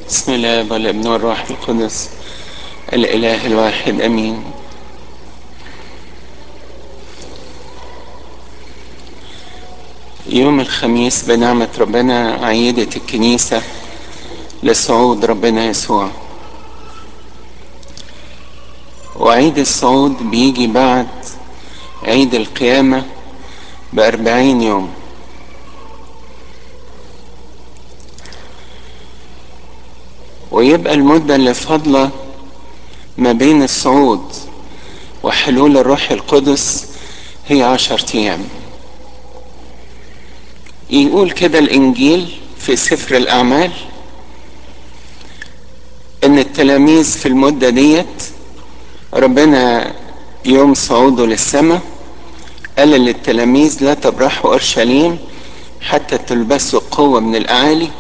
بسم الله والابن والروح القدس الإله الواحد أمين يوم الخميس بنعمة ربنا عيدت الكنيسة لصعود ربنا يسوع وعيد الصعود بيجي بعد عيد القيامة بأربعين يوم ويبقى المدة اللي فاضلة ما بين الصعود وحلول الروح القدس هي عشر أيام يقول كده الإنجيل في سفر الأعمال إن التلاميذ في المدة ديت ربنا يوم صعوده للسماء قال للتلاميذ لا تبرحوا أورشليم حتى تلبسوا قوة من الأعالي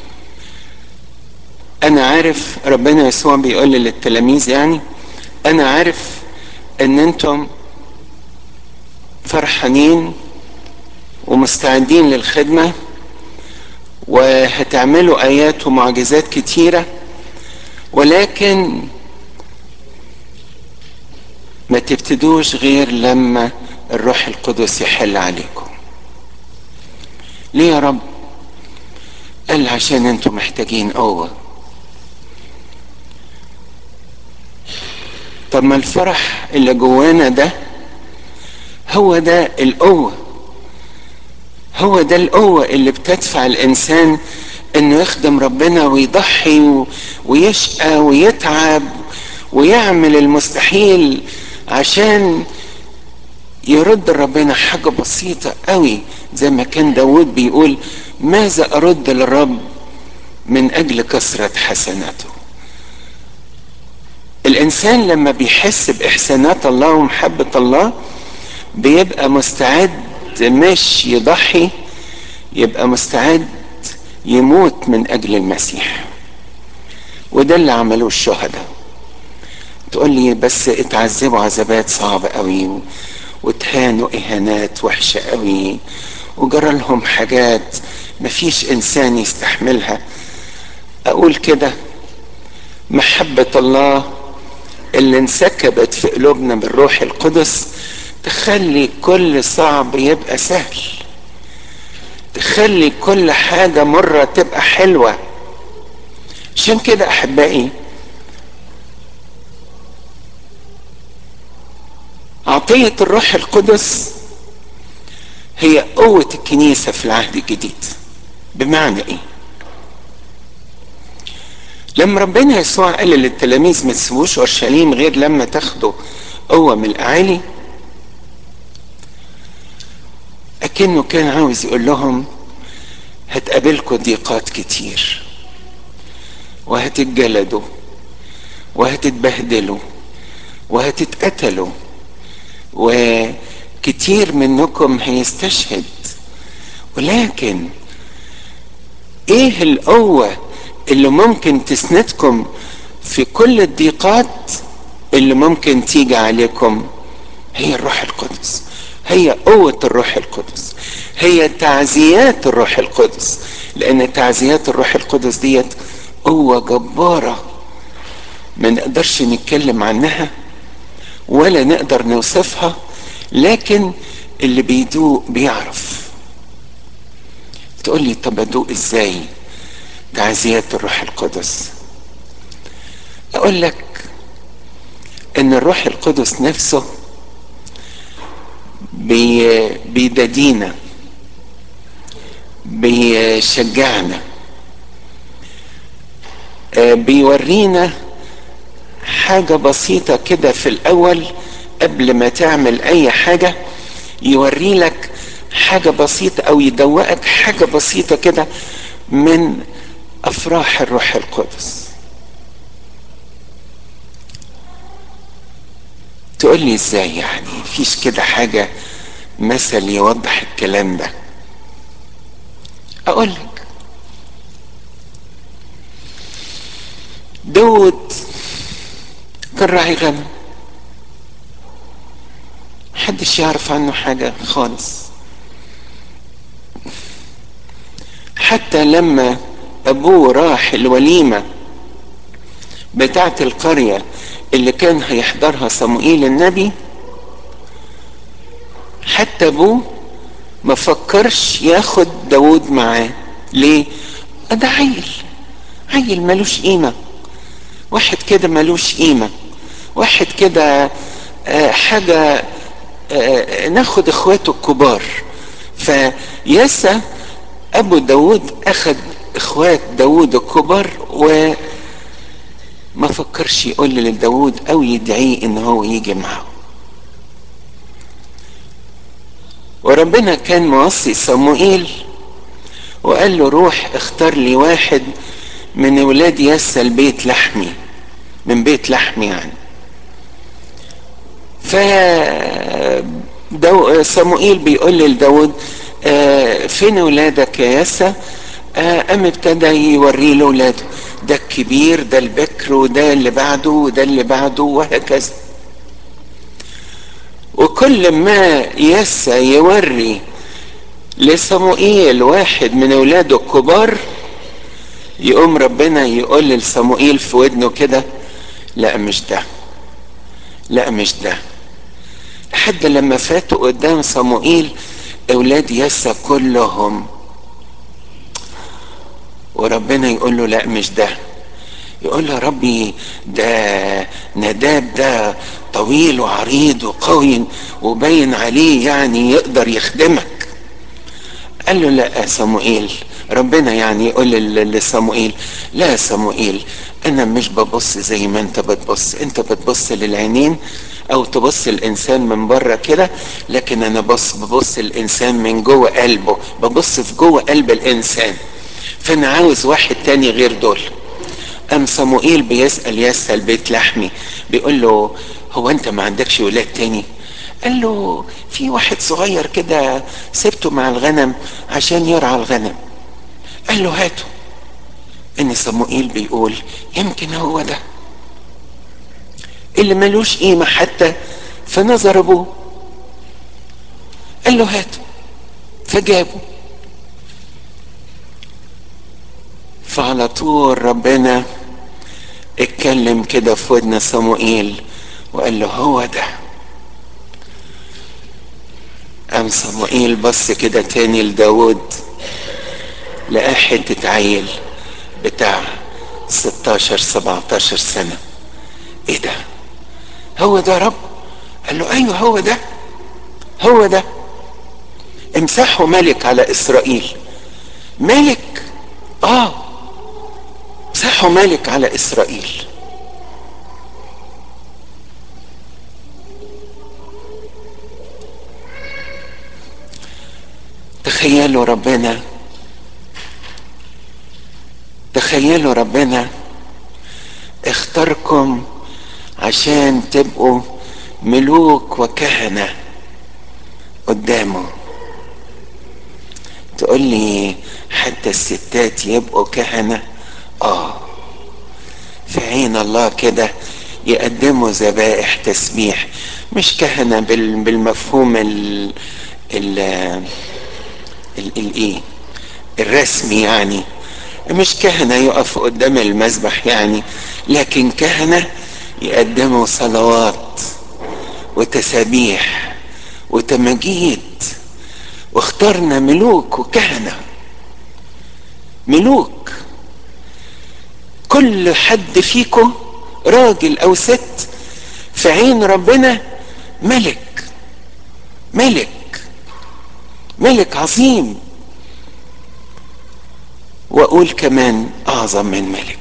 أنا عارف ربنا يسوع بيقول للتلاميذ يعني أنا عارف إن أنتم فرحانين ومستعدين للخدمة وهتعملوا آيات ومعجزات كتيرة ولكن ما تبتدوش غير لما الروح القدس يحل عليكم ليه يا رب قال عشان انتم محتاجين قوة طب ما الفرح اللي جوانا ده هو ده القوة هو ده القوة اللي بتدفع الإنسان إنه يخدم ربنا ويضحي ويشقى ويتعب ويعمل المستحيل عشان يرد ربنا حاجة بسيطة قوي زي ما كان داود بيقول ماذا أرد للرب من أجل كثرة حسناته الإنسان لما بيحس بإحسانات الله ومحبة الله بيبقى مستعد مش يضحي يبقى مستعد يموت من أجل المسيح وده اللي عملوه الشهداء تقول لي بس اتعذبوا عذابات صعبة قوي واتهانوا اهانات وحشة قوي وجرى لهم حاجات مفيش انسان يستحملها اقول كده محبة الله اللي انسكبت في قلوبنا بالروح القدس تخلي كل صعب يبقى سهل تخلي كل حاجة مرة تبقى حلوة عشان كده احبائي عطية الروح القدس هي قوة الكنيسة في العهد الجديد بمعنى ايه لما ربنا يسوع قال للتلاميذ ما تسيبوش اورشليم غير لما تاخدوا قوة من الاعالي اكنه كان عاوز يقول لهم هتقابلكم ضيقات كتير وهتتجلدوا وهتتبهدلوا وهتتقتلوا وكتير منكم هيستشهد ولكن ايه القوة اللي ممكن تسندكم في كل الضيقات اللي ممكن تيجي عليكم هي الروح القدس هي قوة الروح القدس هي تعزيات الروح القدس لأن تعزيات الروح القدس ديت قوة جبارة ما نقدرش نتكلم عنها ولا نقدر نوصفها لكن اللي بيدوق بيعرف تقول لي طب ادوق ازاي تعزيات الروح القدس اقول لك ان الروح القدس نفسه بي بيدادينا بيشجعنا بيورينا حاجة بسيطة كده في الأول قبل ما تعمل أي حاجة يوري لك حاجة بسيطة أو يدوقك حاجة بسيطة كده من أفراح الروح القدس تقول لي ازاي يعني فيش كده حاجة مثل يوضح الكلام ده أقول لك داود كان راعي غنم محدش يعرف عنه حاجة خالص حتى لما ابوه راح الوليمة بتاعت القرية اللي كان هيحضرها صموئيل النبي حتى ابوه ما فكرش ياخد داود معاه ليه ده عيل عيل ملوش قيمة واحد كده ملوش قيمة واحد كده آه حاجة آه ناخد اخواته الكبار فياسا ابو داود اخد اخوات داود الكبار وما فكرش يقول لداود او يدعيه ان هو يجي معه وربنا كان موصي صموئيل وقال له روح اختار لي واحد من ولاد يسى البيت لحمي من بيت لحمي يعني ف دو... صموئيل بيقول لداود آه فين ولادك يا يسى آه قام ابتدى يوري له ولاده ده الكبير ده البكر وده اللي بعده وده اللي بعده وهكذا وكل ما يسى يوري لصموئيل واحد من اولاده الكبار يقوم ربنا يقول لصموئيل في ودنه كده لا مش ده لا مش ده لحد لما فاتوا قدام صموئيل اولاد يسى كلهم وربنا يقول له لا مش ده يقول له ربي ده نداب ده طويل وعريض وقوي وبين عليه يعني يقدر يخدمك قال له لا يا صموئيل ربنا يعني يقول لصموئيل لا يا صموئيل انا مش ببص زي ما انت بتبص انت بتبص للعينين او تبص الانسان من بره كده لكن انا بص ببص الانسان من جوه قلبه ببص في جوه قلب الانسان فانا عاوز واحد تاني غير دول قام صموئيل بيسأل يسأل بيت لحمي بيقول له هو انت ما عندكش ولاد تاني قال له في واحد صغير كده سبته مع الغنم عشان يرعى الغنم قال له هاته ان صموئيل بيقول يمكن هو ده اللي ملوش قيمة حتى في نظر ابوه قال له هاته فجابه فعلى طول ربنا اتكلم كده في ودن صموئيل وقال له هو ده قام صموئيل بص كده تاني لداود لقاه حتة عيل بتاع 16 17 سنة ايه ده هو ده رب قال له ايوه هو ده هو ده امسحه ملك على اسرائيل ملك اه امسحه ملك على اسرائيل تخيلوا ربنا تخيلوا ربنا اختاركم عشان تبقوا ملوك وكهنة قدامه تقول لي حتى الستات يبقوا كهنة اه في عين الله كده يقدموا ذبائح تسبيح مش كهنة بالمفهوم ال ال الايه الرسمي يعني مش كهنة يقف قدام المذبح يعني لكن كهنة يقدموا صلوات وتسابيح وتمجيد واخترنا ملوك وكهنة ملوك كل حد فيكم راجل او ست في عين ربنا ملك ملك ملك عظيم واقول كمان اعظم من ملك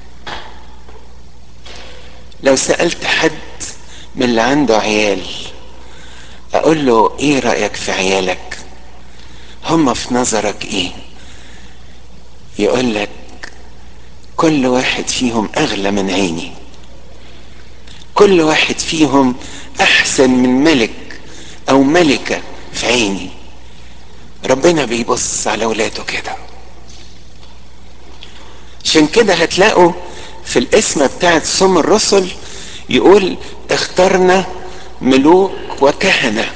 لو سالت حد من اللي عنده عيال اقول له ايه رايك في عيالك هم في نظرك ايه يقول لك كل واحد فيهم اغلى من عيني كل واحد فيهم احسن من ملك او ملكه في عيني ربنا بيبص على اولاده كده عشان كده هتلاقوا في الاسم بتاعت سم الرسل يقول اخترنا ملوك وكهنة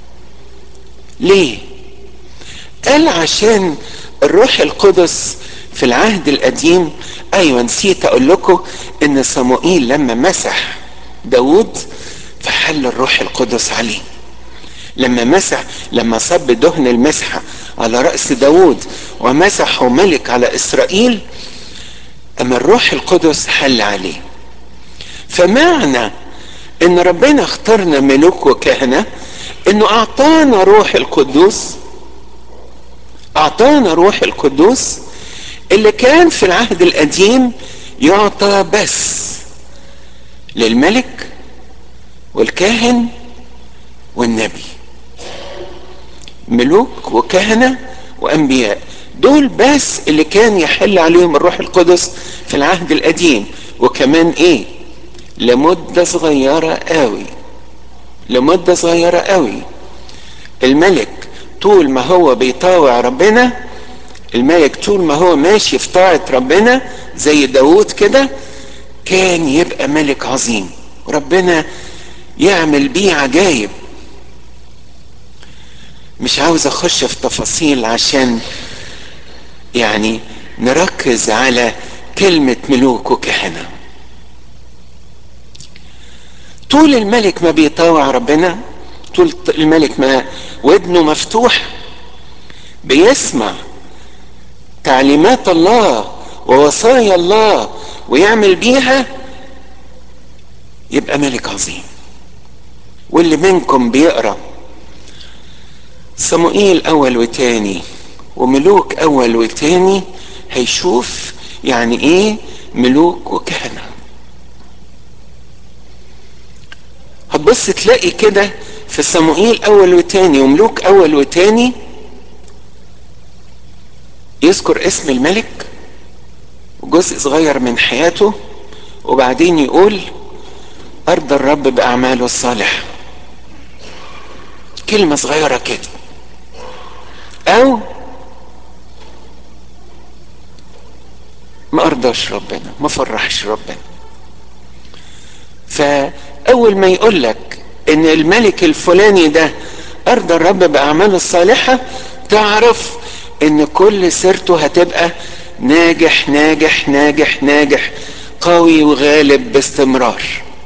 ليه قال عشان الروح القدس في العهد القديم ايوه نسيت اقول لكم ان صموئيل لما مسح داود فحل الروح القدس عليه لما مسح لما صب دهن المسحة على رأس داود ومسحه ملك على إسرائيل أما الروح القدس حل عليه فمعنى ان ربنا اختارنا ملوك وكهنة انه اعطانا روح القدوس اعطانا روح القدوس اللي كان في العهد القديم يعطى بس للملك والكاهن والنبي ملوك وكهنة وانبياء دول بس اللي كان يحل عليهم الروح القدس في العهد القديم وكمان ايه لمدة صغيرة قوي لمدة صغيرة قوي الملك طول ما هو بيطاوع ربنا الملك طول ما هو ماشي في طاعة ربنا زي داود كده كان يبقى ملك عظيم وربنا يعمل بيه عجايب مش عاوز اخش في تفاصيل عشان يعني نركز على كلمة ملوك وكهنه طول الملك ما بيطاوع ربنا طول الملك ما ودنه مفتوح بيسمع تعليمات الله ووصايا الله ويعمل بيها يبقى ملك عظيم واللي منكم بيقرا صموئيل اول وتاني وملوك اول وتاني هيشوف يعني ايه ملوك وكهنه هتبص تلاقي كده في صموئيل اول وتاني وملوك اول وتاني يذكر اسم الملك وجزء صغير من حياته وبعدين يقول ارضى الرب باعماله الصالحه كلمه صغيره كده او ما ارضاش ربنا ما فرحش ربنا فاول ما يقول لك ان الملك الفلاني ده ارضى الرب باعماله الصالحه تعرف ان كل سيرته هتبقى ناجح ناجح ناجح ناجح قوي وغالب باستمرار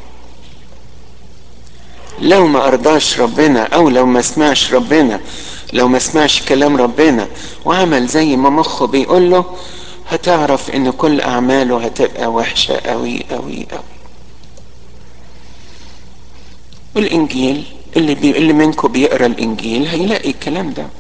لو ما ارضاش ربنا او لو ما سمعش ربنا لو ما سمعش كلام ربنا وعمل زي ما مخه بيقول له هتعرف ان كل اعماله هتبقى وحشه قوي قوي قوي والانجيل اللي بي... اللي منكم بيقرا الانجيل هيلاقي الكلام ده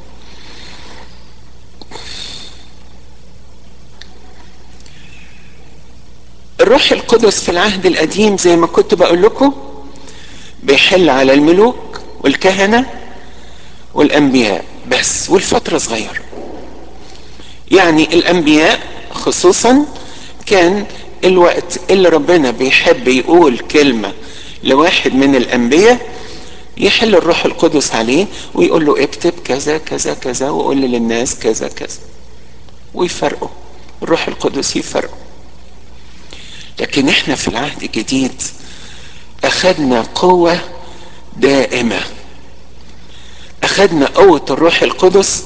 الروح القدس في العهد القديم زي ما كنت بقول لكم بيحل على الملوك والكهنه والانبياء بس والفتره صغيره يعني الانبياء خصوصا كان الوقت اللي ربنا بيحب يقول كلمه لواحد من الانبياء يحل الروح القدس عليه ويقول له اكتب كذا كذا كذا وقول للناس كذا كذا ويفرقوا الروح القدس يفرقوا لكن احنا في العهد الجديد اخذنا قوة دائمة اخذنا قوة الروح القدس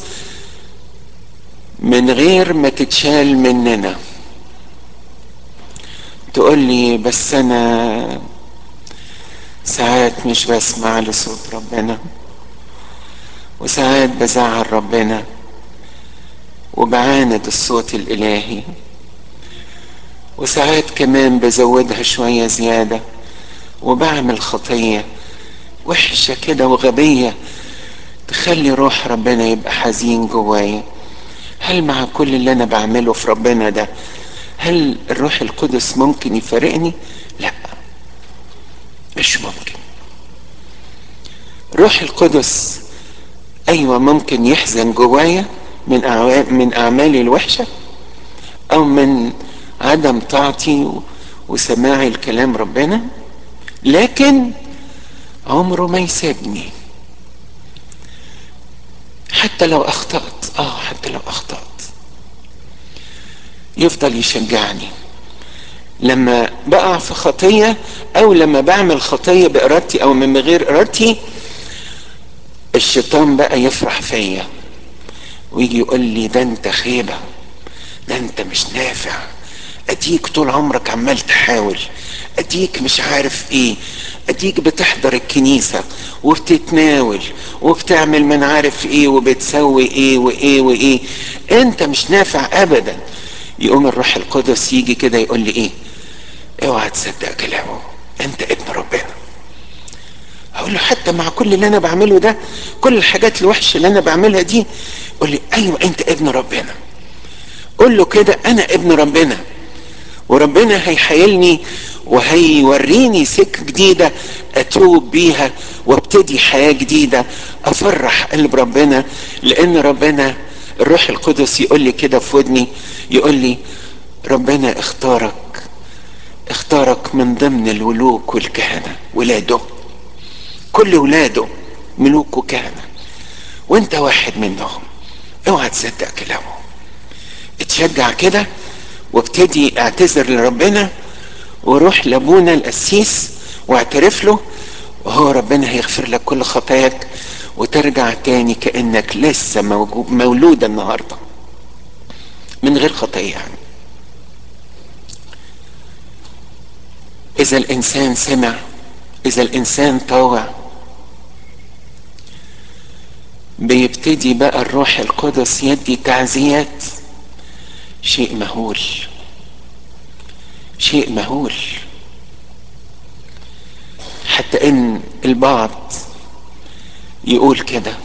من غير ما تتشال مننا تقول لي بس انا ساعات مش بسمع لصوت ربنا وساعات بزعل ربنا وبعاند الصوت الالهي وساعات كمان بزودها شوية زيادة وبعمل خطية وحشة كده وغبية تخلي روح ربنا يبقى حزين جوايا هل مع كل اللي انا بعمله في ربنا ده هل الروح القدس ممكن يفارقني لا مش ممكن روح القدس ايوه ممكن يحزن جوايا من من اعمالي الوحشه او من عدم طاعتي وسماعي لكلام ربنا لكن عمره ما يسيبني حتى لو اخطات اه حتى لو اخطات يفضل يشجعني لما بقع في خطية او لما بعمل خطية بارادتي او من غير ارادتي الشيطان بقى يفرح فيا ويجي يقول لي ده انت خيبة ده انت مش نافع اديك طول عمرك عمال تحاول اديك مش عارف ايه اديك بتحضر الكنيسة وبتتناول وبتعمل من عارف ايه وبتسوي ايه وايه وايه انت مش نافع ابدا يقوم الروح القدس يجي كده يقول لي ايه اوعى تصدق كلامه انت ابن ربنا اقول له حتى مع كل اللي انا بعمله ده كل الحاجات الوحشه اللي انا بعملها دي يقول لي ايوه انت ابن ربنا قول له كده انا ابن ربنا وربنا هيحايلني وهيوريني سكه جديده اتوب بيها وابتدي حياه جديده افرح قلب ربنا لان ربنا الروح القدس يقول لي كده في ودني يقول لي ربنا اختارك اختارك من ضمن الملوك والكهنه ولاده كل ولاده ملوك وكهنه وانت واحد منهم اوعى تصدق كلامه اتشجع كده وابتدي اعتذر لربنا وروح لابونا القسيس واعترف له وهو ربنا هيغفر لك كل خطاياك وترجع تاني كانك لسه موجود مولود النهارده من غير خطيه يعني اذا الانسان سمع اذا الانسان طاوع بيبتدي بقى الروح القدس يدي تعزيات شيء مهول شيء مهول حتى ان البعض يقول كده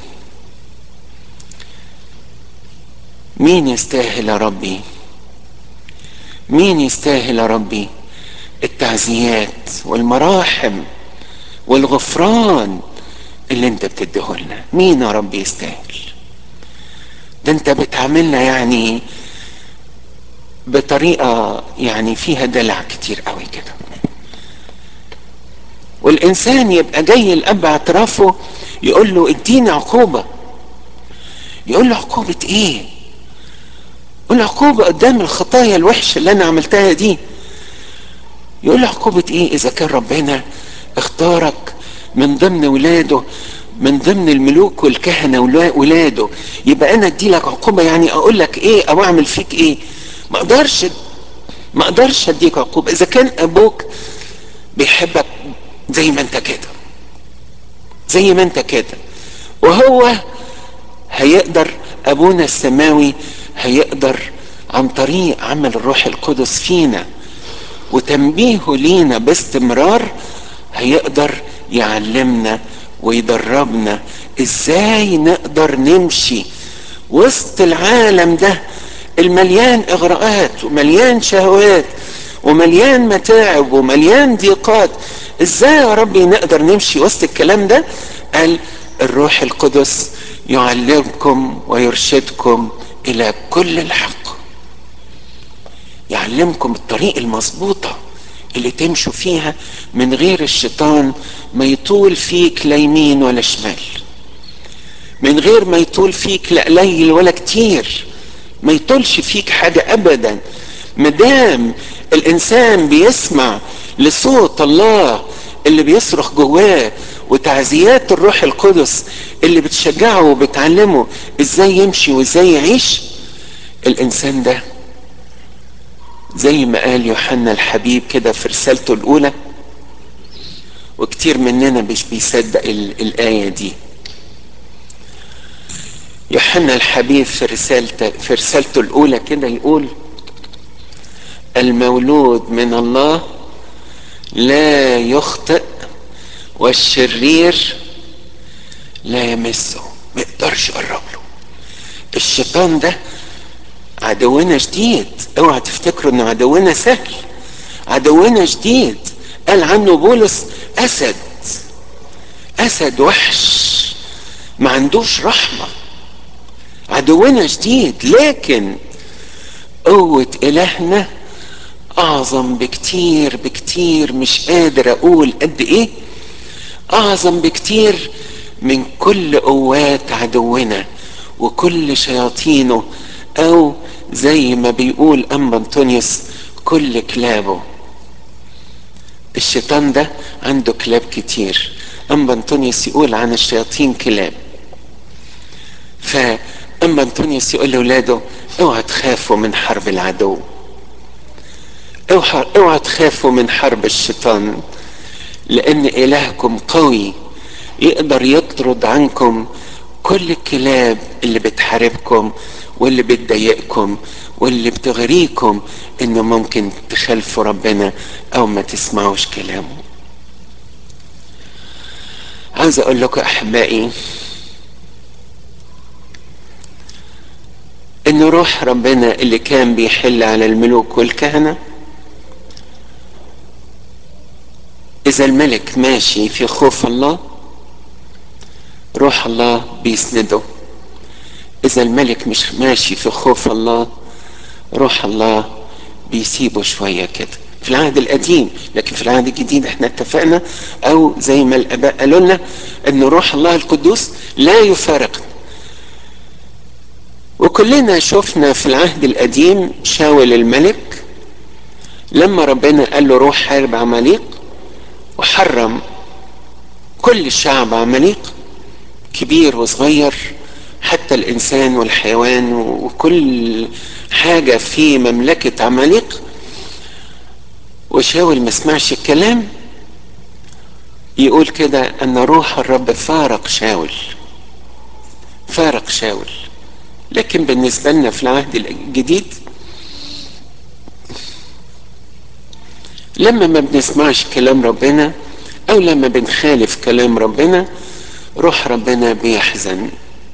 مين يستاهل يا ربي مين يستاهل يا ربي التعزيات والمراحم والغفران اللي انت بتديه لنا مين يا رب يستاهل ده انت بتعاملنا يعني بطريقة يعني فيها دلع كتير قوي كده والإنسان يبقى جاي الأب اعترافه يقول له اديني عقوبة يقول له عقوبة ايه يقول له عقوبة قدام الخطايا الوحشة اللي أنا عملتها دي يقول له عقوبة ايه إذا كان ربنا اختارك من ضمن ولاده من ضمن الملوك والكهنة ولاده يبقى أنا أدي لك عقوبة يعني أقول لك إيه أو أعمل فيك إيه ما اقدرش ما اقدرش اديك عقوبه اذا كان ابوك بيحبك زي ما انت كده زي ما انت كده وهو هيقدر ابونا السماوي هيقدر عن طريق عمل الروح القدس فينا وتنبيهه لينا باستمرار هيقدر يعلمنا ويدربنا ازاي نقدر نمشي وسط العالم ده المليان اغراءات ومليان شهوات ومليان متاعب ومليان ضيقات ازاي يا ربي نقدر نمشي وسط الكلام ده قال الروح القدس يعلمكم ويرشدكم الى كل الحق يعلمكم الطريق المظبوطة اللي تمشوا فيها من غير الشيطان ما يطول فيك لا يمين ولا شمال من غير ما يطول فيك لا قليل ولا كتير ما يطولش فيك حاجة أبدا مدام الإنسان بيسمع لصوت الله اللي بيصرخ جواه وتعزيات الروح القدس اللي بتشجعه وبتعلمه ازاي يمشي وازاي يعيش الإنسان ده زي ما قال يوحنا الحبيب كده في رسالته الأولى وكتير مننا مش بيصدق الآية دي يوحنا الحبيب في رسالته في رسالته الاولى كده يقول المولود من الله لا يخطئ والشرير لا يمسه ما يقدرش يقرب له الشيطان ده عدونا شديد اوعى تفتكروا ان عدونا سهل عدونا شديد قال عنه بولس اسد اسد وحش ما عندوش رحمه عدونا شديد لكن قوة إلهنا أعظم بكتير بكتير مش قادر أقول قد إيه أعظم بكتير من كل قوات عدونا وكل شياطينه أو زي ما بيقول أم أنطونيوس كل كلابه الشيطان ده عنده كلاب كتير أم أنطونيوس يقول عن الشياطين كلاب ف اما انطونيوس يقول لاولاده اوعى تخافوا من حرب العدو اوعى اوعى تخافوا من حرب الشيطان لان الهكم قوي يقدر يطرد عنكم كل الكلاب اللي بتحاربكم واللي بتضايقكم واللي بتغريكم انه ممكن تخالفوا ربنا او ما تسمعوش كلامه عاوز اقول لكم احبائي ان روح ربنا اللي كان بيحل على الملوك والكهنه اذا الملك ماشي في خوف الله روح الله بيسنده اذا الملك مش ماشي في خوف الله روح الله بيسيبه شويه كده في العهد القديم لكن في العهد الجديد احنا اتفقنا او زي ما الاباء قالوا لنا ان روح الله القدوس لا يفارقنا وكلنا شفنا في العهد القديم شاول الملك لما ربنا قال له روح حارب عماليق وحرم كل الشعب عماليق كبير وصغير حتى الانسان والحيوان وكل حاجه في مملكه عماليق وشاول ما سمعش الكلام يقول كده ان روح الرب فارق شاول فارق شاول لكن بالنسبه لنا في العهد الجديد لما ما بنسمعش كلام ربنا او لما بنخالف كلام ربنا روح ربنا بيحزن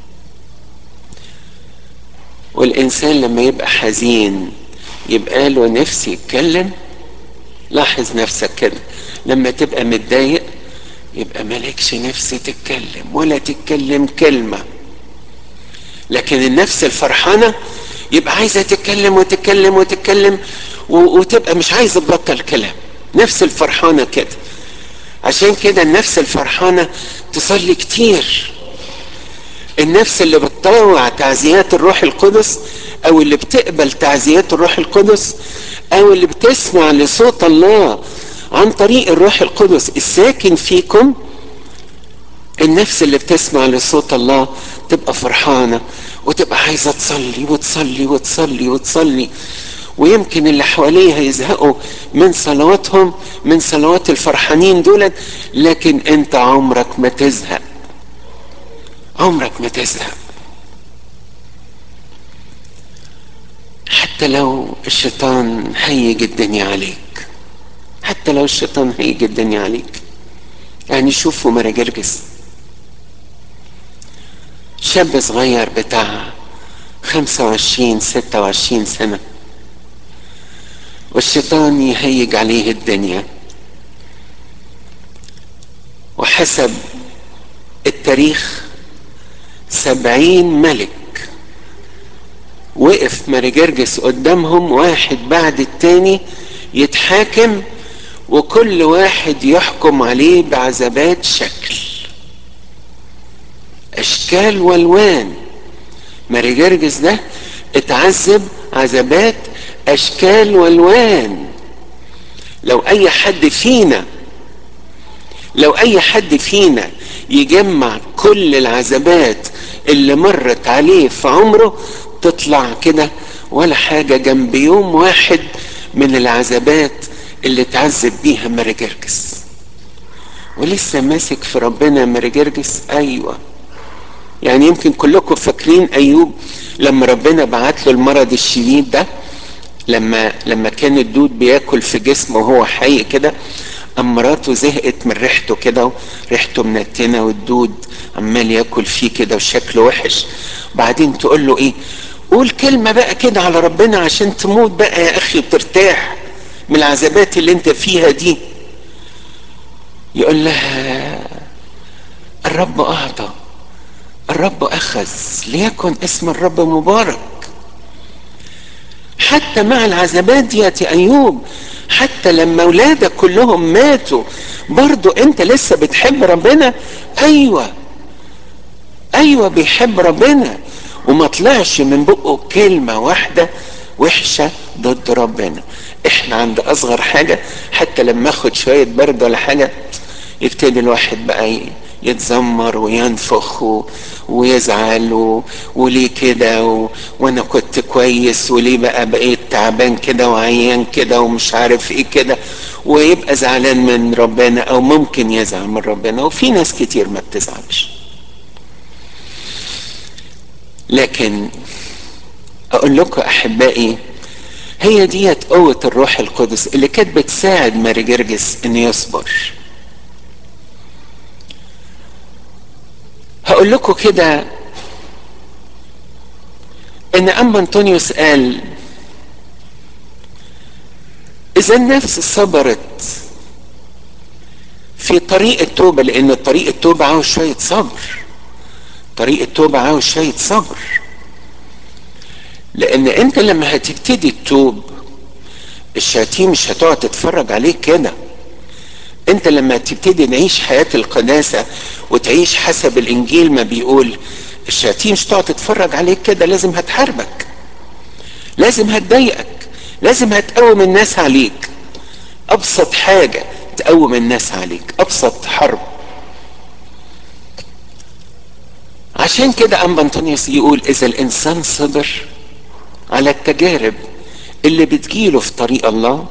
والانسان لما يبقى حزين يبقى له نفس يتكلم لاحظ نفسك كده لما تبقى متضايق يبقى مالكش نفس تتكلم ولا تتكلم كلمة لكن النفس الفرحانة يبقى عايزة تتكلم وتتكلم وتتكلم وتبقى مش عايزة تبطل كلام نفس الفرحانة كده عشان كده النفس الفرحانة تصلي كتير النفس اللي بتطوع تعزيات الروح القدس او اللي بتقبل تعزيات الروح القدس او اللي بتسمع لصوت الله عن طريق الروح القدس الساكن فيكم النفس اللي بتسمع لصوت الله تبقى فرحانة وتبقى عايزة تصلي وتصلي وتصلي وتصلي ويمكن اللي حواليها يزهقوا من صلواتهم من صلوات الفرحانين دول لكن انت عمرك ما تزهق عمرك ما تزهق حتى لو الشيطان هيج الدنيا عليك حتى لو الشيطان هيج الدنيا عليك يعني شوفوا مراجرجس شاب صغير بتاع خمسة وعشرين ستة وعشرين سنة والشيطان يهيج عليه الدنيا وحسب التاريخ سبعين ملك وقف مارجرجس قدامهم واحد بعد التاني يتحاكم وكل واحد يحكم عليه بعذابات شكل اشكال والوان مارجرجس ده اتعذب عذابات اشكال والوان لو اي حد فينا لو اي حد فينا يجمع كل العذابات اللي مرت عليه في عمره تطلع كده ولا حاجة جنب يوم واحد من العذابات اللي تعذب بيها مارجرجس ولسه ماسك في ربنا مارجرجس ايوه يعني يمكن كلكم فاكرين ايوب لما ربنا بعت له المرض الشديد ده لما لما كان الدود بياكل في جسمه وهو حي كده أم مراته زهقت من ريحته كده ريحته منتنه والدود عمال ياكل فيه كده وشكله وحش بعدين تقول له ايه قول كلمه بقى كده على ربنا عشان تموت بقى يا اخي وترتاح من العذابات اللي انت فيها دي يقول لها الرب اعطى الرب اخذ ليكن اسم الرب مبارك حتى مع العذابات ديت يا ايوب حتى لما اولادك كلهم ماتوا برضو انت لسه بتحب ربنا ايوه ايوه بيحب ربنا وما طلعش من بقه كلمه واحده وحشه ضد ربنا احنا عند اصغر حاجه حتى لما اخد شويه برد ولا حاجه يبتدي الواحد بقى يتذمر وينفخ و... ويزعل و... وليه كده و... وانا كنت كويس وليه بقى بقيت تعبان كده وعيان كده ومش عارف ايه كده ويبقى زعلان من ربنا او ممكن يزعل من ربنا وفي ناس كتير ما بتزعلش لكن اقول لكم احبائي هي ديت قوة الروح القدس اللي كانت بتساعد ماري جرجس انه يصبر هقول لكم كده ان اما انطونيوس قال اذا النفس صبرت في طريق التوبة لان طريق التوبة عاوز شوية صبر طريق التوبة عاوز شوية صبر لان انت لما هتبتدي تتوب الشياطين مش هتقعد تتفرج عليك كده انت لما تبتدي تعيش حياة القداسة وتعيش حسب الانجيل ما بيقول الشياطين مش تقعد تتفرج عليك كده لازم هتحاربك لازم هتضايقك لازم هتقوم الناس عليك ابسط حاجة تقوم الناس عليك ابسط حرب عشان كده ام انطونيوس يقول اذا الانسان صبر على التجارب اللي بتجيله في طريق الله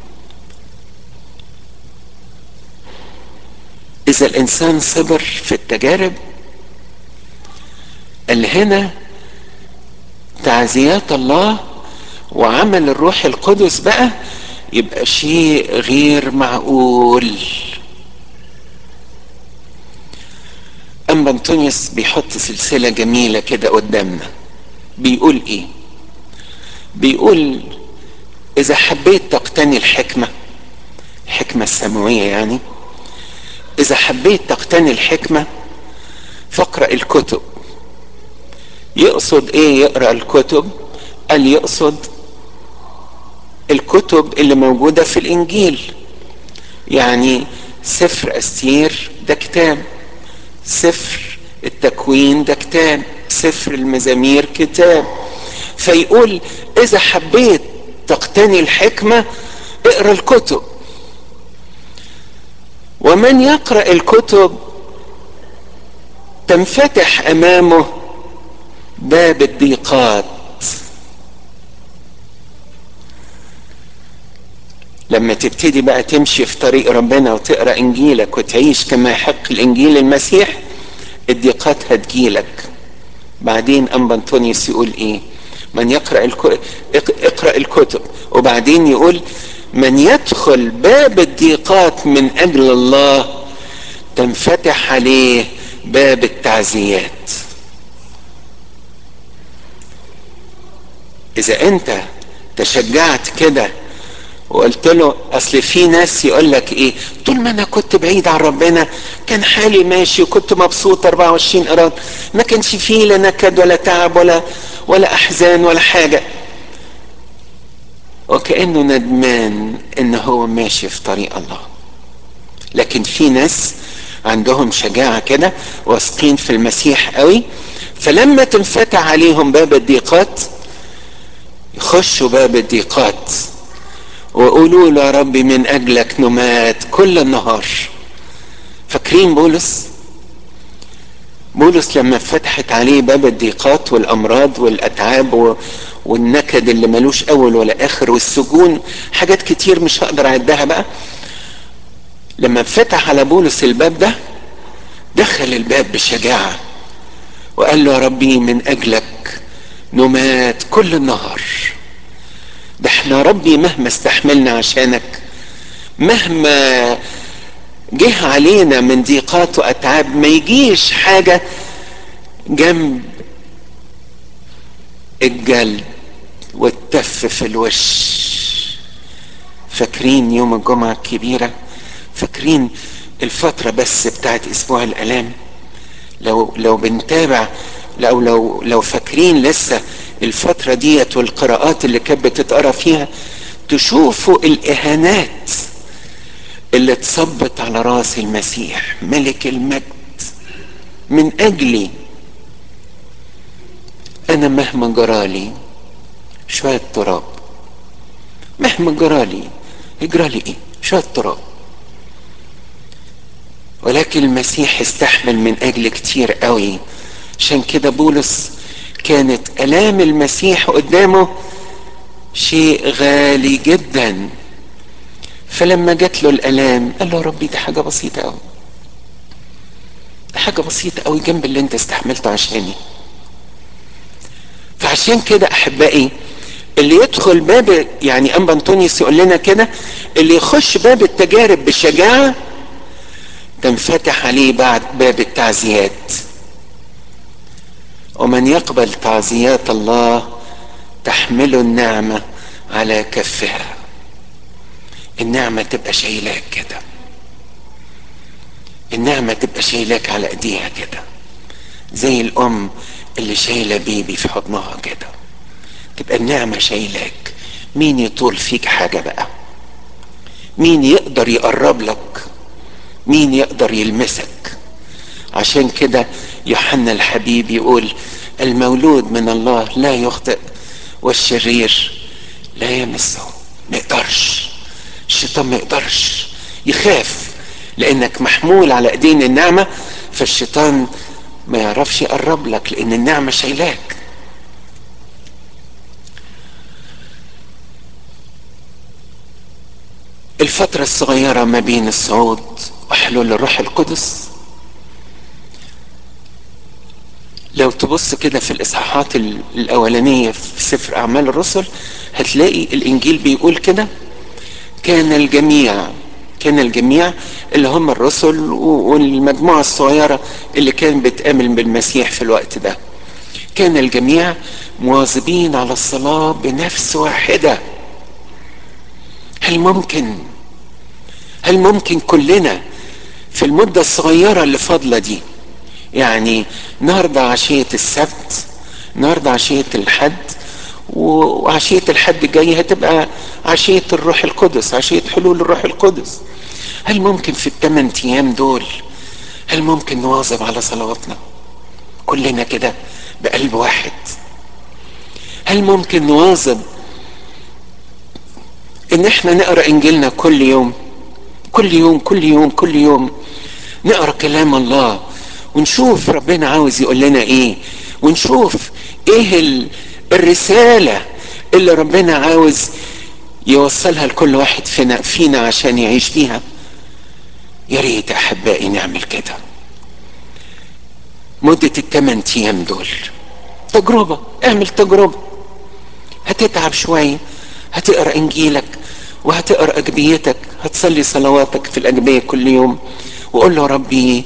اذا الانسان صبر في التجارب اللي هنا تعزيات الله وعمل الروح القدس بقى يبقى شيء غير معقول اما انطونيوس بيحط سلسلة جميلة كده قدامنا بيقول ايه بيقول اذا حبيت تقتني الحكمة الحكمة السماوية يعني اذا حبيت تقتني الحكمة فاقرأ الكتب يقصد ايه يقرأ الكتب قال يقصد الكتب اللي موجودة في الانجيل يعني سفر استير ده كتاب سفر التكوين ده كتاب سفر المزامير كتاب فيقول اذا حبيت تقتني الحكمة اقرأ الكتب ومن يقرأ الكتب تنفتح امامه باب الضيقات لما تبتدي بقى تمشي في طريق ربنا وتقرا انجيلك وتعيش كما يحق الانجيل المسيح الضيقات هتجيلك بعدين ام انطونيوس يقول ايه من يقرا الك... اقرا الكتب وبعدين يقول من يدخل باب الضيقات من اجل الله تنفتح عليه باب التعزيات اذا انت تشجعت كده وقلت له اصل في ناس يقول لك ايه طول ما انا كنت بعيد عن ربنا كان حالي ماشي وكنت مبسوط 24 قرار ما كانش فيه لا نكد ولا تعب ولا ولا احزان ولا حاجه وكانه ندمان ان هو ماشي في طريق الله لكن في ناس عندهم شجاعه كده واثقين في المسيح قوي فلما تنفتح عليهم باب الضيقات يخشوا باب الضيقات وقولوا له يا رب من اجلك نمات كل النهار فاكرين بولس بولس لما فتحت عليه باب الضيقات والامراض والاتعاب والنكد اللي ملوش اول ولا اخر والسجون حاجات كتير مش هقدر اعدها بقى لما فتح على بولس الباب ده دخل الباب بشجاعه وقال له يا ربي من اجلك نمات كل النهار ده احنا ربي مهما استحملنا عشانك مهما جه علينا من ضيقات واتعاب ما يجيش حاجه جنب الجلد والتف في الوش فاكرين يوم الجمعه الكبيره فاكرين الفتره بس بتاعت اسبوع الالام لو لو بنتابع لو لو لو فاكرين لسه الفترة ديت والقراءات اللي كانت بتتقرا فيها تشوفوا الإهانات اللي اتصبت على راس المسيح ملك المجد من أجلي أنا مهما جرالي شوية تراب مهما جرالي يجرالي إيه شوية تراب ولكن المسيح استحمل من اجل كتير قوي عشان كده بولس كانت الام المسيح قدامه شيء غالي جدا فلما جات له الالام قال له يا ربي دي حاجه بسيطه قوي دي حاجه بسيطه قوي جنب اللي انت استحملته عشاني فعشان كده احبائي اللي يدخل باب يعني انبا انطونيوس يقول لنا كده اللي يخش باب التجارب بشجاعه تنفتح عليه بعد باب التعزيات ومن يقبل تعزيات الله تحمله النعمه على كفها النعمه تبقى شايلاك كده النعمه تبقى شايلاك على ايديها كده زي الام اللي شايله بيبي في حضنها كده تبقى النعمه شايلاك مين يطول فيك حاجه بقى مين يقدر يقرب لك مين يقدر يلمسك عشان كده يوحنا الحبيب يقول المولود من الله لا يخطئ والشرير لا يمسه ما يقدرش الشيطان ما يقدرش يخاف لانك محمول على ايدين النعمه فالشيطان ما يعرفش يقرب لك لان النعمه شايلاك الفترة الصغيرة ما بين الصعود وحلول الروح القدس لو تبص كده في الإصحاحات الأولانية في سفر أعمال الرسل هتلاقي الإنجيل بيقول كده كان الجميع كان الجميع اللي هم الرسل والمجموعة الصغيرة اللي كان بتآمن بالمسيح في الوقت ده كان الجميع مواظبين على الصلاة بنفس واحدة هل ممكن هل ممكن كلنا في المدة الصغيرة اللي فاضلة دي يعني النهاردة عشية السبت النهاردة عشية الحد وعشية الحد الجاي هتبقى عشية الروح القدس عشية حلول الروح القدس هل ممكن في الثمان ايام دول هل ممكن نواظب على صلواتنا كلنا كده بقلب واحد هل ممكن نواظب ان احنا نقرا انجيلنا كل يوم كل يوم كل يوم كل يوم نقرا كلام الله ونشوف ربنا عاوز يقول لنا ايه ونشوف ايه الرساله اللي ربنا عاوز يوصلها لكل واحد فينا فينا عشان يعيش بيها يا ريت احبائي نعمل كده مدة الثمان ايام دول تجربة اعمل تجربة هتتعب شوية هتقرا انجيلك وهتقرا اجبيتك هتصلي صلواتك في الاجبية كل يوم وقول له ربي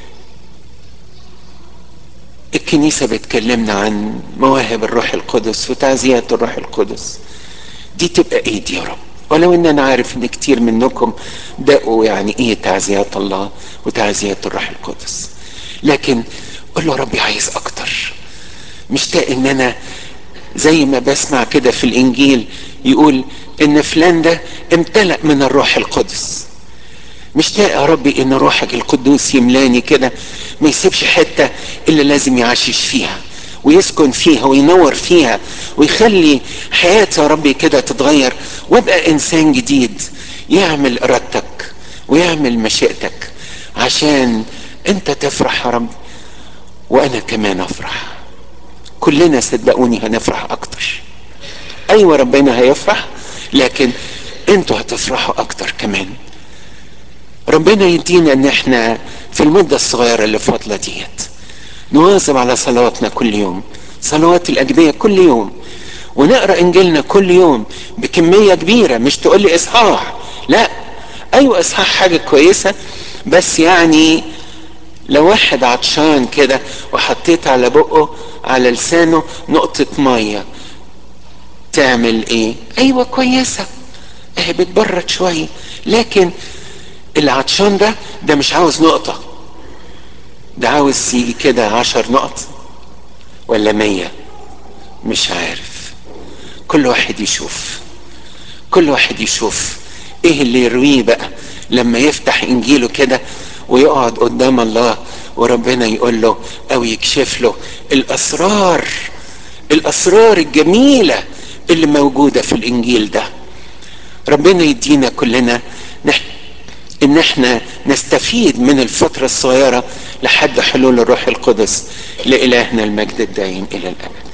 الكنيسة بتكلمنا عن مواهب الروح القدس وتعزيات الروح القدس دي تبقى ايه دي يا رب ولو ان انا عارف ان كتير منكم دقوا يعني ايه تعزيات الله وتعزيات الروح القدس لكن قول له ربي عايز اكتر مشتاق ان انا زي ما بسمع كده في الانجيل يقول ان فلان ده امتلأ من الروح القدس مشتاق يا ربي ان روحك القدوس يملاني كده ما يسيبش حته الا لازم يعشش فيها ويسكن فيها وينور فيها ويخلي حياتي يا ربي كده تتغير وابقى انسان جديد يعمل ارادتك ويعمل مشيئتك عشان انت تفرح يا رب وانا كمان افرح كلنا صدقوني هنفرح اكتر ايوه ربنا هيفرح لكن انتوا هتفرحوا اكتر كمان ربنا يدينا ان احنا في المدة الصغيرة اللي فاضلة ديت نواظب على صلواتنا كل يوم صلوات الأجبية كل يوم ونقرأ إنجيلنا كل يوم بكمية كبيرة مش تقول لي إصحاح لا أيوة إصحاح حاجة كويسة بس يعني لو واحد عطشان كده وحطيت على بقه على لسانه نقطة مية تعمل ايه ايوه كويسة اهي بتبرد شوية لكن العطشان ده ده مش عاوز نقطة ده عاوز يجي كده عشر نقط ولا مية مش عارف كل واحد يشوف كل واحد يشوف ايه اللي يرويه بقى لما يفتح انجيله كده ويقعد قدام الله وربنا يقول له او يكشف له الاسرار الاسرار الجميله اللي موجوده في الانجيل ده ربنا يدينا كلنا ان احنا نستفيد من الفترة الصغيرة لحد حلول الروح القدس لإلهنا المجد الدائم إلى الأبد